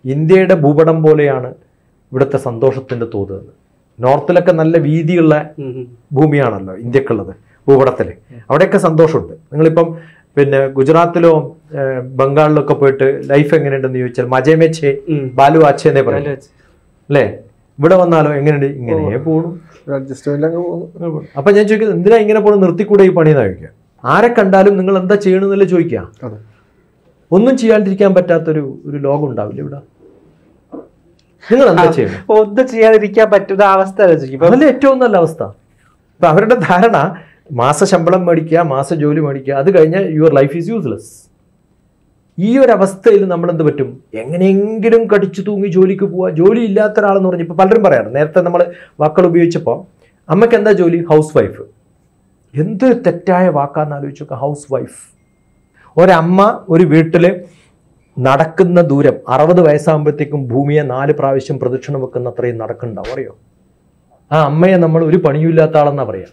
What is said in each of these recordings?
ഇന്ത്യയുടെ ഭൂപടം പോലെയാണ് ഇവിടുത്തെ സന്തോഷത്തിൻ്റെ തോത് എന്ന് നോർത്തിലൊക്കെ നല്ല വീതിയുള്ള ഉം, ഉം. ഭൂമിയാണല്ലോ ഇന്ത്യക്കുള്ളത് ഭൂപടത്തിൽ അവിടെയൊക്കെ സന്തോഷമുണ്ട് നിങ്ങളിപ്പം പിന്നെ ഗുജറാത്തിലോ ഏഹ്, ബംഗാളിലൊക്കെ പോയിട്ട് ലൈഫ് എങ്ങനെയുണ്ടെന്ന് ചോദിച്ചാൽ മജേമേച്ചേ ഉം. ബാലു ആച്ചേ എന്നേ പറയും നല്ല വെച്ച്. അല്ലേ ഇവിടെ വന്നാലോ എങ്ങനെയുണ്ട് ഇങ്ങനെ പോണു അഡ്ജസ്റ്റ്മെന്റ് അങ്ങ് പോകുന്നു അപ്പൊ ഞാൻ ചോദിക്കുന്നത് എന്തിനാ ഇങ്ങനെ പോണു നിർത്തിക്കൂടെ ഈ പണി എന്നാ ചോദിക്കുക ആരെ കണ്ടാലും നിങ്ങൾ എന്താ ചെയ്യണമെന്നല്ലേ ചോദിക്കുക അതെ ഒന്നും ചെയ്യാണ്ടിരിക്കാൻ പറ്റാത്തൊരു ഒരു ലോകം ഉണ്ടാവില്ല ഇവിടെ നിങ്ങൾ എന്താ ചെയ്യണം ഒന്നും ചെയ്യാതിരിക്കാൻ പറ്റുന്ന അവസ്ഥ ആലോചിക്കും ഇപ്പൊ അതല്ലേ ഏറ്റവും നല്ല അവസ്ഥ ഇപ്പൊ അവരുടെ ധാരണ മാസ ശമ്പളം മേടിക്കുക മാസ ജോലി മേടിക്കുക അത് കഴിഞ്ഞാൽ യുവർ ലൈഫ് ഈസ് യൂസ്ലെസ് ഈ ഒരു അവസ്ഥയിൽ നമ്മൾ എന്ത് പറ്റും എങ്ങനെയെങ്കിലും കടിച്ചു തൂങ്ങി ജോലിക്ക് പോവുക ജോലി ഇല്ലാത്ത ഒരാളെന്ന് പറഞ്ഞ് ഇപ്പൊ പലരും പറയാറ് നേരത്തെ നമ്മൾ വാക്കുകൾ ഉപയോഗിച്ചപ്പോൾ അമ്മയ്ക്ക് എന്താ ജോലി ഹൗസ് വൈഫ് എന്ത് തെറ്റായ വാക്കാന്ന് ആലോചിച്ചൊക്കെ ഹൗസ് വൈഫ് ഒരമ്മ ഒരു വീട്ടിൽ നടക്കുന്ന ദൂരം അറുപത് വയസ്സാകുമ്പോഴത്തേക്കും ഭൂമിയെ നാല് പ്രാവശ്യം പ്രദക്ഷിണം വെക്കുന്ന അത്രയും നടക്കുന്നുണ്ടാവും അറിയോ ആ അമ്മയെ നമ്മൾ ഒരു പണിയുമില്ലാത്ത ആളെന്നാ പറയാ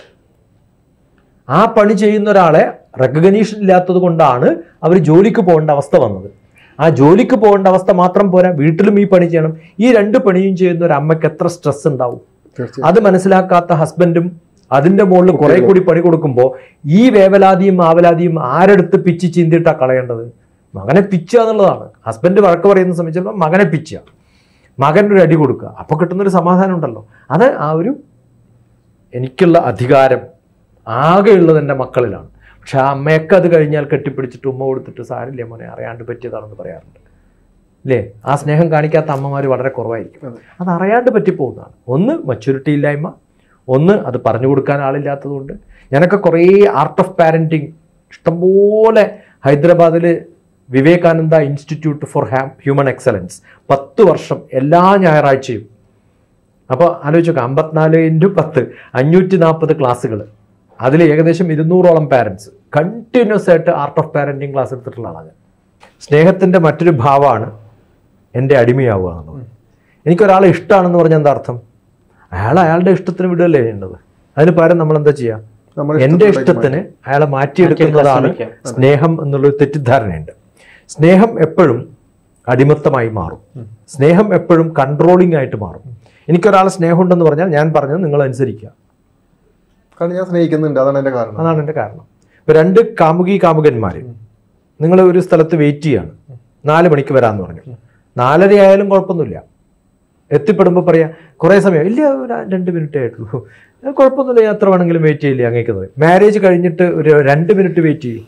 ആ പണി ചെയ്യുന്ന ഒരാളെ റെക്കഗ്നീഷൻ ഇല്ലാത്തത് കൊണ്ടാണ് അവർ ജോലിക്ക് പോകേണ്ട അവസ്ഥ വന്നത് ആ ജോലിക്ക് പോകേണ്ട അവസ്ഥ മാത്രം പോരാ വീട്ടിലും ഈ പണി ചെയ്യണം ഈ രണ്ട് പണിയും ചെയ്യുന്ന ഒരു അമ്മയ്ക്ക് എത്ര സ്ട്രെസ് ഉണ്ടാവും തീർച്ചയായും അത് മനസ്സിലാക്കാത്ത ഹസ്ബൻഡും അതിന്റെ മുകളിൽ കുറെ കൂടി പണി കൊടുക്കുമ്പോൾ ഈ വേവലാതിയും ആവലാതിയും ആരെടുത്ത് പിച്ച് ചിന്തിയിട്ടാ കളയേണ്ടത് മകനെ പിച്ചുക എന്നുള്ളതാണ് ഹസ്ബൻഡ് വഴക്ക് പറയുന്ന സമയത്ത് ചിലപ്പോൾ മകനെ പിച്ചുക മകൻ്റെ ഒരു അടി കൊടുക്കുക അപ്പോൾ കിട്ടുന്നൊരു സമാധാനം ഉണ്ടല്ലോ അത് ആ ഒരു എനിക്കുള്ള അധികാരം ആകെയുള്ളത് എൻ്റെ മക്കളിലാണ് പക്ഷെ ആ അമ്മയൊക്കെ അത് കഴിഞ്ഞാൽ കെട്ടിപ്പിടിച്ചിട്ട് ഉമ്മ കൊടുത്തിട്ട് സാരില്ലേ മോനെ അറിയാണ്ട് പറ്റിയതാണെന്ന് പറയാറുണ്ട് അല്ലേ ആ സ്നേഹം കാണിക്കാത്ത അമ്മമാർ വളരെ കുറവായിരിക്കും അതെ. അത് അറിയാണ്ട് പറ്റിപ്പോകുന്നതാണ് ഒന്ന് മച്യൂരിറ്റി ഇല്ലായ്മ ഒന്ന് അത് പറഞ്ഞു കൊടുക്കാൻ ആളില്ലാത്തതുകൊണ്ട് ഞാനൊക്കെ കുറേ ആർട്ട് ഓഫ് പാരൻറ്റിങ് ഇഷ്ടംപോലെ ഹൈദരാബാദിൽ Vivekananda institute for human excellence പത്ത് വർഷം എല്ലാ ഞായറാഴ്ചയും അപ്പോൾ ആലോചിച്ചോക്കെ അമ്പത്തിനാല് ഇൻറ്റു പത്ത് അഞ്ഞൂറ്റി നാൽപ്പത് ക്ലാസ്സുകൾ അതിൽ ഏകദേശം ഇരുന്നൂറോളം പാരൻസ് കണ്ടിന്യൂസ് ആയിട്ട് ആർട്ട് ഓഫ് പാരൻറ്റിങ് ക്ലാസ് എടുത്തിട്ടുള്ള ആളാണ് ഞാൻ സ്നേഹത്തിൻ്റെ മറ്റൊരു ഭാവമാണ് എൻ്റെ അടിമയാവുക എന്നുള്ളത് എനിക്കൊരാളെ ഇഷ്ടമാണെന്ന് പറഞ്ഞാൽ എന്താ അർത്ഥം അയാൾ അയാളുടെ ഇഷ്ടത്തിന് വിടുകയല്ലേ ചെയ്യേണ്ടത് അതിന് പകരം നമ്മൾ എന്താ ചെയ്യുക നമ്മുടെ എൻ്റെ ഇഷ്ടത്തിലേക്ക് ഇഷ്ടത്തിന് അയാളെ മാറ്റിയെടുക്കുന്നതാണ് ശ്രമിക്കാം. സ്നേഹം എന്നുള്ളൊരു തെറ്റിദ്ധാരണയുണ്ട് സ്നേഹം എപ്പോഴും അടിമത്തമായി മാറും സ്നേഹം എപ്പോഴും കൺട്രോളിംഗ് ആയിട്ട് മാറും എനിക്കൊരാളെ സ്നേഹമുണ്ടെന്ന് പറഞ്ഞാൽ ഞാൻ പറഞ്ഞത് നിങ്ങൾ അനുസരിക്കുക കാരണം ഞാൻ സ്നേഹിക്കുന്നുണ്ട് അതാണ് എന്റെ കാരണം അതാണ് എൻ്റെ കാരണം ഇപ്പൊ രണ്ട് കാമുകി കാമുകന്മാർ നിങ്ങൾ ഒരു സ്ഥലത്ത് വെയിറ്റ് ചെയ്യാണ് നാല് മണിക്ക് വരാമെന്ന് പറഞ്ഞു നാലര ആയാലും കുഴപ്പമൊന്നുമില്ല എത്തിപ്പെടുമ്പോൾ പറയാം കുറേ സമയം ഇല്ല ഒരു രണ്ട് മിനിറ്റേ ആയിട്ടുള്ളൂ "ഏ, കുഴപ്പമൊന്നുമില്ല ഞാൻ എത്ര വേണമെങ്കിലും വെയിറ്റ് ചെയ്യില്ല അങ്ങേക്ക് പറയും മാരേജ് കഴിഞ്ഞിട്ട് ഒരു രണ്ട് മിനിറ്റ് വെയിറ്റ് ചെയ്യും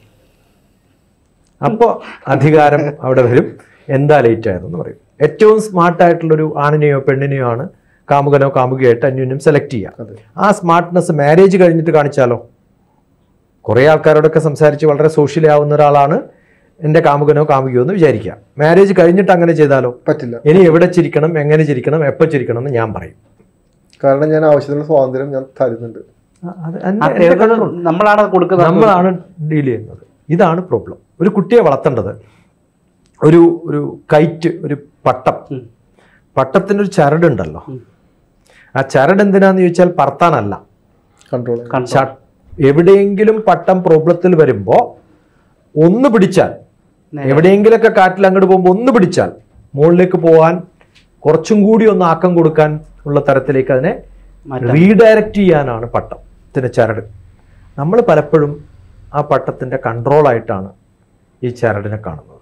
അപ്പോൾ അധികാരം അവിടെ വരും എന്താ ലേറ്റ് ആയതെന്ന് പറയും ഏറ്റവും സ്മാർട്ട് ആയിട്ടുള്ളൊരു ആണിനെയോ പെണ്ണിനെയോ ആണ് കാമുകനോ കാമുകയായിട്ട് അന്യോന്യം സെലക്ട് ചെയ്യുക അതെ ആ സ്മാർട്ട്നെസ് മാരേജ് കഴിഞ്ഞിട്ട് കാണിച്ചാലോ കുറേ ആൾക്കാരോടൊക്കെ സംസാരിച്ച് വളരെ സോഷ്യലി ആവുന്ന ഒരാളാണ് എൻ്റെ കാമുകനോ കാമുകയോ എന്ന് വിചാരിക്കുക മാരേജ് കഴിഞ്ഞിട്ട് അങ്ങനെ ചെയ്താലോ പറ്റില്ല ഇനി എവിടെ ചിരിക്കണം എങ്ങനെ ചിരിക്കണം എപ്പോൾ ചിരിക്കണം എന്ന് ഞാൻ പറയും കാരണം ഞാൻ ആവശ്യത്തിനുള്ള സ്വാതന്ത്ര്യം ഞാൻ തരുന്നുണ്ട് അത് ആ എൻ്റെ- എൻ്റെ തെളിവുകൾ control. നമ്മളാണ് കൊടുക്കുന്നത് നമ്മളാണ് ഡീൽ ചെയ്യുന്നത് ഇതാണ് പ്രോബ്ലം ഒരു കുട്ടിയെ വളർത്തേണ്ടത് ഒരു ഒരു കൈറ്റ് ഒരു പട്ടം ഉം. പട്ടത്തിൻ്റെ ഒരു ചരടുണ്ടല്ലോ ഉം. ആ ചരട് എന്തിനാന്ന് ചോദിച്ചാൽ പറത്താനല്ല കൺട്രോൾ Control. ച- എവിടെയെങ്കിലും പട്ടം പ്രോബ്ലത്തിൽ വരുമ്പോൾ ഒന്ന് പിടിച്ചാൽ നേരെ. എവിടെയെങ്കിലൊക്കെ കാറ്റിൽ അങ്ങോട്ട് പോകുമ്പോൾ ഒന്ന് പിടിച്ചാൽ മുകളിലേക്ക് പോകാൻ കുറച്ചും കൂടി ഒന്ന് ആക്കം കൊടുക്കാൻ ഉള്ള തരത്തിലേക്ക് അതിനെ മാറ്റാം. റീഡയറക്റ്റ് ചെയ്യാനാണ് പട്ടത്തിന്റെ ചരട് നമ്മൾ പലപ്പോഴും ആ പട്ടത്തിന്റെ കൺട്രോളായിട്ടാണ് ഈ ചരടിനെ കാണുന്നത്